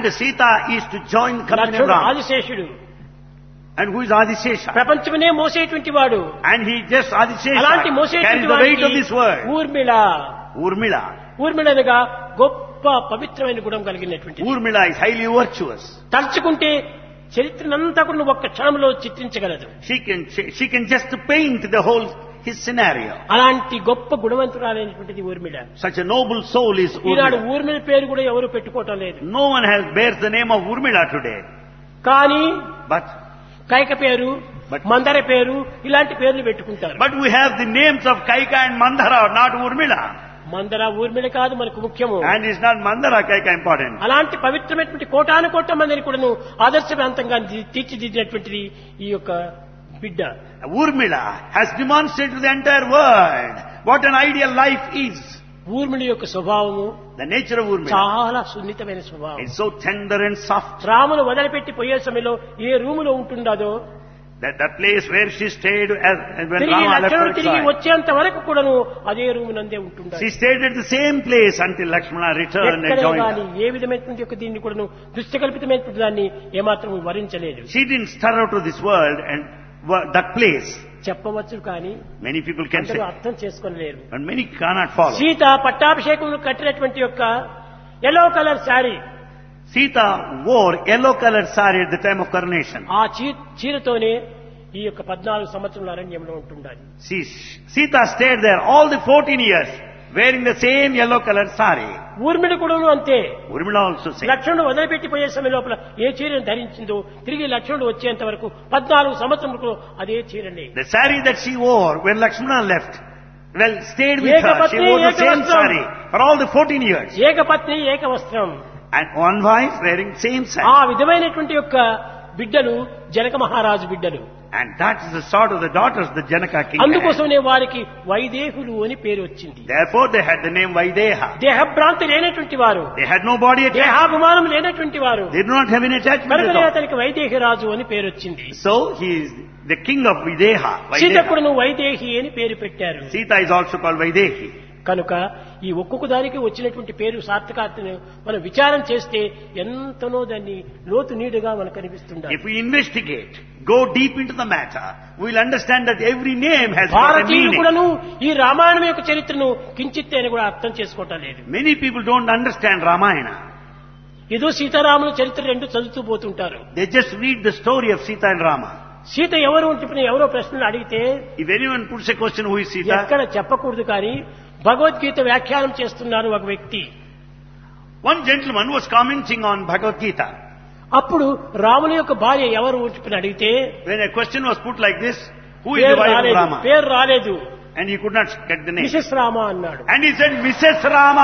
And Sita is to join the company of లక్ష్మణుడు Ram. ఆదిశేషుడు And who is Adishesha? ప్రపంచమనే మోసేటువంటి వాడు And he just అలాంటి Adishesha carries మోసేటువంటి the weight of వాడికి this world. Urmila Urmila. Urmila అనగా గొప్ప పవిత్రమైన గుణం కలిగినటువంటి Urmila is highly virtuous. తలుచుకుంటే చరిత్రనంతా కూడా నువ్వు ఒక్క క్షణంలో చిత్రించగలదు She can she, she can just paint the whole his scenario. అలాంటి గొప్ప గుణవంతురాలైనటువంటిది Urmila Such a noble soul is Eenadu Urmila. Urmila పేరు కూడా ఎవరు పెట్టుకోవటం లేదు No one has bears the name of Urmila today. కానీ But కైక పేరు But- మందర పేరు ఇలాంటి పేర్లు పెట్టుకుంటారు but we have the names of Kaika and Mandara, not Urmila. మందర ఊర్మిళ కాదు మనకు ముఖ్యము And it's not Mandara Kaika important. అలాంటి పవిత్రమైనటువంటి కోటాను కోట్ల మందిని కూడాను ఆదర్శవంతంగా తీ- తీర్చిదిద్దినటువంటిది ఈ యొక్క బిడ్డ Urmila has demonstrated to the entire world what an ideal life is. Urmila యొక్క స్వభావము The nature of Urmila చాలా సున్నితమైన స్వభావం is so tender and soft. రామును వదిలిపెట్టి పోయే సమయంలో ఏ రూములో ఉంటుండదో That, that place where she stayed as, as when తిరిగి Rama left లక్ష్మణుడు her తిరిగి side. వచ్చేంత వరకు కూడాను అదే రూము నందే ఉంటుండాలి She stayed at the same place until Lakshmana returned and ఎక్కడే joined కానీ her. ఏ విధమైనటువంటి యొక్క దీన్ని కూడాను దృష్టికల్పితమైనటువంటి దాన్ని ఏమాత్రం వరించలేదు She didn't stir out of this world and wo- that place. చెప్పవచ్చు కానీ Many people can say, అందరూ అర్థం చేసుకోలేరు but many cannot follow. Sita పట్టాభిషేకం కట్టినటువంటి యొక్క yellow colour sari Sita wore yellow colored saree at the time of coronation. ఆ చీ- చీరతోనే ఈ యొక్క పద్నాలుగు సంవత్సరాల అరణ్యంలో ఉంటుండాలి See, Sita stayed there all the 14 years wearing the same yellow colored saree. ఊర్మిడి కూడాను అంతే Urmila also said. లక్ష్మణుడు వదిలిపెట్టిపోయే సమయం లోపల ఏ చీరను ధరించిందో తిరిగి లక్ష్మణుడు వచ్చేంత వరకు పద్నాలుగు సంవత్సరములకు అదే చీరనే The saree that she wore when Lakshmana left, well, stayed with her. She Ekapatni, wore the same ekavastram. saree for all the 14 years. ఏకపత్ని ఏక వస్త్రం And one wife wearing same ఆ saree. విధమైనటువంటి యొక్క బిడ్డలు జనక మహారాజు బిడ్డలు And that is the sort of the daughters the Janaka king had. అందుకోసమే వారికి వైదేహులు అని పేరు వచ్చింది Therefore they had the name Vaideha. దేహభ్రాంతి లేనటువంటి వారు They had no body attachment. దేహాభిమానం లేనటువంటి వారు They do not have any attachment at కనుకనే all. అతనికి వైదేహి రాజు అని పేరు వచ్చింది So he is the king of Videha. Vaideha. సీతకుడును Vaidehi అని పేరు పెట్టారు Sita is also called Vaidehi. కనుక ఈ ఒక్కొక్క దానికి వచ్చినటువంటి పేరు సార్థకార్థను మనం విచారం చేస్తే ఎంతనో దాన్ని లోతు నీడుగా మనకు కనిపిస్తుండాలి If we investigate, go deep into the matter, we will understand that every name has got a భారతీయులు meaning. కూడాను ఈ రామాయణం యొక్క చరిత్రను కించిత్ అని కూడా అర్థం చేసుకోవటం లేదు Many people don't understand Ramayana. ఏదో సీతారాముల చరిత్ర రెండు చదువుతూ పోతుంటారు They just read the story of Sita and Rama. Sita ఎవరు అని చెప్పిన ఎవరో ప్రశ్నలు అడిగితే If anyone puts a question who is Sita, ఎక్కడ చెప్పకూడదు కానీ భగవద్గీత వ్యాఖ్యానం చేస్తున్నారు ఒక వ్యక్తి one gentleman was commenting on Bhagavad Gita. అప్పుడు రాముని యొక్క భార్య ఎవరు అని చెప్పిన అడిగితే When a question was put like this, who is the పేరు wife of రాలేదు Rama? పేరు రాలేదు And he could not get the name. Mrs Rama అన్నాడు And he said, Mrs. Rama.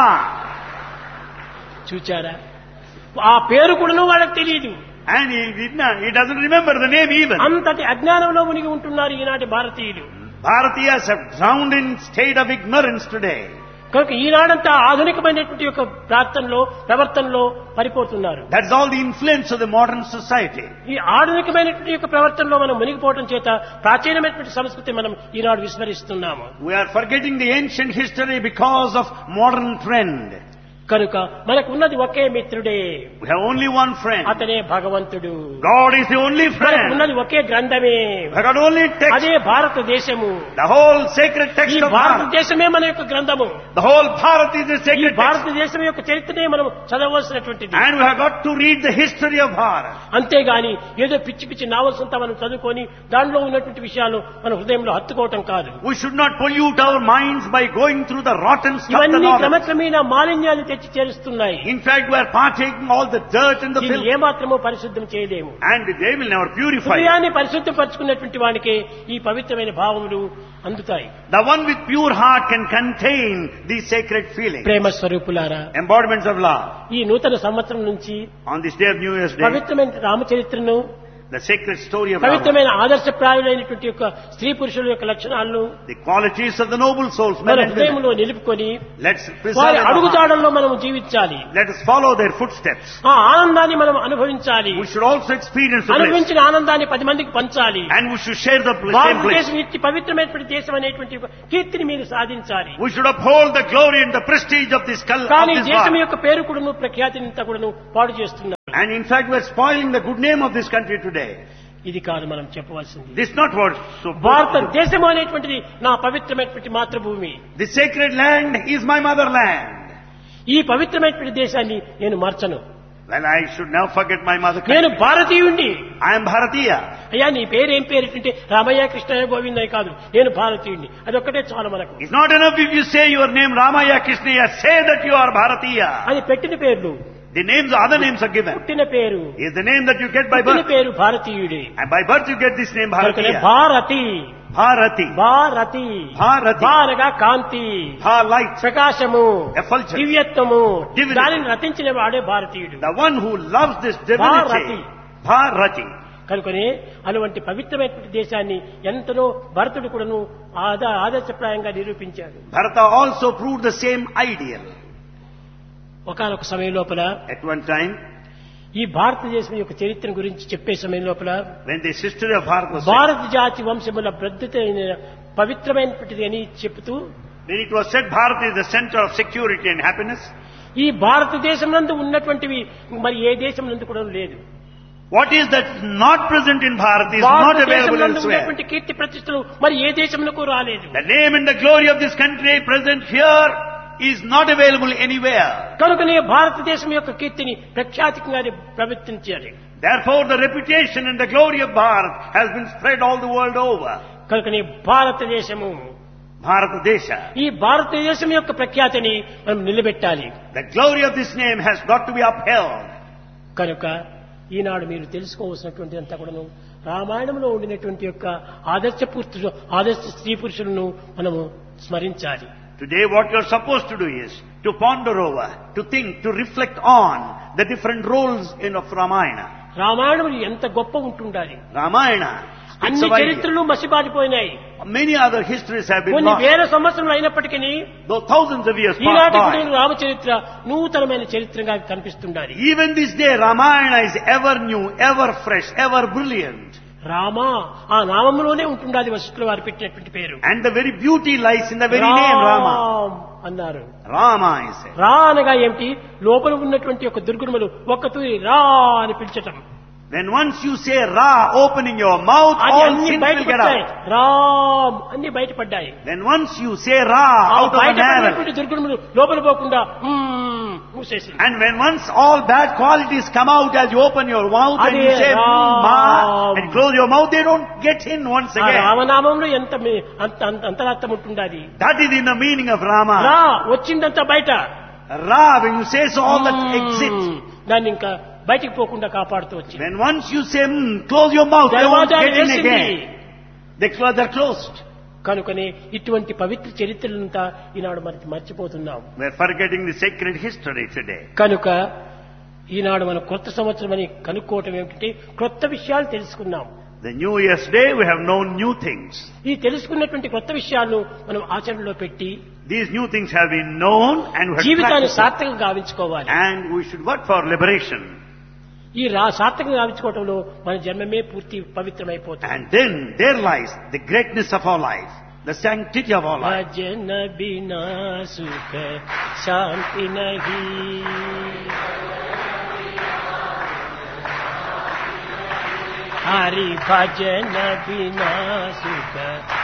చూచారా ఆ పేరు కూడాను వాళ్ళకి తెలియదు And he did not, he doesn't remember the name even. అంతటి అజ్ఞానంలో మునిగి ఉంటున్నారు ఈనాటి భారతీయులు Bharatiyas have drowned in state of ignorance today. కనుక ఈనాడంతా ఆధునికమైనటువంటి యొక్క ప్రార్థనలో ప్రవర్తనలో పడిపోతున్నారు That's all the influence of the modern society. ఈ ఆధునికమైనటువంటి యొక్క ప్రవర్తనలో మనం మునిగిపోవడం చేత ప్రాచీనమైనటువంటి సంస్కృతి మనం ఈనాడు విస్మరిస్తున్నాము We are forgetting the ancient history because of modern trend. కనుక మనకు ఉన్నది ఒకే మిత్రుడే We have only one friend. అతనే భగవంతుడు God is the only మనకు friend. ఉన్నది ఒకే గ్రంథమే We have got only text. అదే భారతదేశము The whole sacred ఈ text of Bharat. భారతదేశమే మన యొక్క గ్రంథము The whole Bharat is the ఈ sacred text. భారతదేశం యొక్క చరిత్రనే మనం చదవలసినటువంటిది And we have got to read the history of Bharat. అంతేగాని ఏదో పిచ్చి పిచ్చి నావల్స్ అంతా మనం చదువుకొని దానిలో ఉన్నటువంటి విషయాలు మన హృదయంలో హత్తుకోవటం కాదు We should not pollute our minds by going through the rotten stuff. The ఇవన్నీ novels. క్రమక్రమేణా మాలిన్యాన్ని తెచ్చి చేరుస్తున్నాయి In fact, we are partaking all the dirt and the దీన్ని filth. ఏమాత్రమో పరిశుద్ధం చేయలేము And they will never purify. it. హృదయాన్ని పరిశుద్ధపరచుకున్నటువంటి వానికే ఈ పవిత్రమైన భావములు అందుతాయి The one with pure heart can contain these sacred feelings. ప్రేమ స్వరూపులారా Embodiments of love. ఈ నూతన సంవత్సరం నుంచి On this day of New Year's Day, పవిత్రమైన రామచరిత్రను the sacred story of Rama, పవిత్రమైన ఆదర్శప్రాయులైనటువంటి యొక్క స్త్రీ పురుషుల యొక్క లక్షణాలను the qualities of the noble souls, men మన and women. హృదయంలో నిలుపుకొని Let's preserve వారి in our heart. అడుగుజాడల్లో మనం జీవించాలి Let us follow their footsteps. ఆ ఆనందాన్ని మనం అనుభవించాలి We should also experience the bliss. అనుభవించిన ఆనందాన్ని పది మందికి పంచాలి And we should share the bl- same bliss. భారతదేశం ఇట్టి పవిత్రమైనటువంటి దేశం అనేటువంటి ఒక కీర్తిని మీరు సాధించాలి We should uphold the glory and the prestige of this, cul- of కానీ this దేశం Bharat. యొక్క పేరు కూడాను ప్రఖ్యాతిని అంతా కూడాను పాడు చేస్తున్నారు And in fact, we're spoiling the good name of this country today. ఇది కాదు మనం చెప్పవలసింది This is not what so భారతదేశం అనేటువంటిది నా పవిత్రమైనటువంటి మాతృభూమి The sacred land is my motherland. ఈ పవిత్రమైనటువంటి దేశాన్ని నేను మార్చను Well, I should now forget my mother నేను country. భారతీయుణ్ణి I am Bharatiya. అయ్యా నీ పేరు ఏం పేరు అంటే రామయ్య కృష్ణయ్య గోవిందయ్య కాదు నేను భారతీయుణ్ణి అదొక్కటే చాలు మనకు It's not enough if you say your name Ramaya Krishnaya, say that you are Bharatiya. అది పెట్టిన పేర్లు The names, other names are given. పుట్టిన పేరు Is the name that you get by పుట్టిన birth. పేరు భారతీయుడే And by birth you get this name కనుకనే Bharatiya. Bharati Bharati. Bharati Bharati. భారగా కాంతి Bha light. ప్రకాశము Effulgence. దివ్యత్వము Divinity. దానిని రచించిన వాడే భారతీయుడు The one who loves this Bharati. divinity. Bharati. కనుకనే అటువంటి పవిత్రమైనటువంటి దేశాన్ని ఎంతనో భరతుడు కూడాను ఆద ఆదర్శప్రాయంగా నిరూపించాడు Bharata also proved the same ideal. ఒకనొక సమయం లోపల At one time, ఈ భారతదేశం యొక్క చరిత్ర గురించి చెప్పే సమయం లోపల when this history of Bharat was said, భారత జాతి వంశముల ప్రద్యుతైన పవిత్రమైనటువంటిది అని చెబుతూ when it was said Bharat is the center of security and happiness, ఈ భారతదేశం నందు ఉన్నటువంటివి మరి ఏ దేశం నందు కూడా లేదు what is that not present in Bharat is not భారతదేశం available నందు elsewhere. ఉన్నటువంటి కీర్తి ప్రతిష్టలు మరి ఏ దేశంలో రాలేదు The name and the glory of this country present here is not available anywhere. కనుకనే భారతదేశం యొక్క కీర్తిని ప్రఖ్యాతికంగా ప్రవర్తించాలి Therefore, the reputation and the glory of Bharat has been spread all the world over. కనుకనే భారతదేశము Bharata Desha. ఈ భారతదేశం యొక్క ప్రఖ్యాతిని మనం నిలబెట్టాలి The glory of this name has got to be upheld. కనుక ఈనాడు మీరు తెలుసుకోవాల్సినటువంటి అంతా కూడాను రామాయణంలో ఉండినటువంటి యొక్క ఆదర్శ పురుషులు ఆదర్శ స్త్రీ పురుషులను మనము స్మరించాలి Today what you're supposed to do is to ponder over, to think, to reflect on the different roles in of Ramayana. Ramayanam ఎంత గొప్ప ఉంటుండాలి Ramayana speaks అన్ని of ideas. చరిత్రలు మసిబారిపోయినాయి Many other histories have been కొన్ని lost. వేల సంవత్సరాలు అయినప్పటికీ Though thousands of years passed ఈనాటి by. కూడా రామచరిత్ర నూతనమైన చరిత్రగా కనిపిస్తుండాలి Even this day Ramayana is ever new, ever fresh, ever brilliant. Rama ఆ నామంలోనే ఉంటుండాలి వశిష్ఠుల వారు పెట్టినటువంటి పేరు And the very beauty lies in the very name Rama. Ram అన్నారు Rama is said. రా అనగా ఏమిటి లోపల ఉన్నటువంటి ఒక దుర్గుణములు ఒక్క తూరి రా అని పిలిచటం When once you say Ra, opening your mouth, అది all అన్ని sins will get బయటపడ్డాయి out. రామ్ అన్ని బయటపడ్డాయి When once you say Ra ఆ out of an arrow, బయటపడినటువంటి దుర్గుణములు లోపల పోకుండా మ్మ్ మూసేసింది and when once all bad qualities come out as you open your mouth and you Ade say Ram. Ma and close your mouth, they don't get in once ఆ again. రామనామంలో ఎంత మీ- అంత అంత అంతరార్థం ఉంటుండాలి That is in the meaning of Rama. రా వచ్చిందంతా బయట Ra, when you say so, all that hmm. exits. దాన్ని ఇంకా బయటికి పోకుండా కాపాడుతూ వచ్చింది When once you say, mm, close your mouth, they won't దర్వాజాలు get in వేసింది again. They close, they're closed. కనుకనే ఇటువంటి పవిత్ర చరిత్రలంతా ఈనాడు మనకి మర్చిపోతున్నాం We're forgetting the sacred history today. కనుక ఈనాడు మనం కొత్త సంవత్సరం అని కనుక్కోవటం ఏమిటంటే కొత్త విషయాలు తెలుసుకున్నాం The New Year's Day, we have known new things. ఈ తెలుసుకున్నటువంటి కొత్త విషయాలను మనం ఆచరణలో పెట్టి These new things have been known and we have జీవితాన్ని practiced సార్థకంగా గావించుకోవాలి it. And we should work for liberation. ఈ రా సార్థకంగా గావించుకోవటంలో మన జన్మమే పూర్తి పవిత్రమైపోతుంది And then there lies the greatness of our life, the sanctity of our life. భజన బినా సుఖ శాంతి నహి హరి భజన బినా సుఖ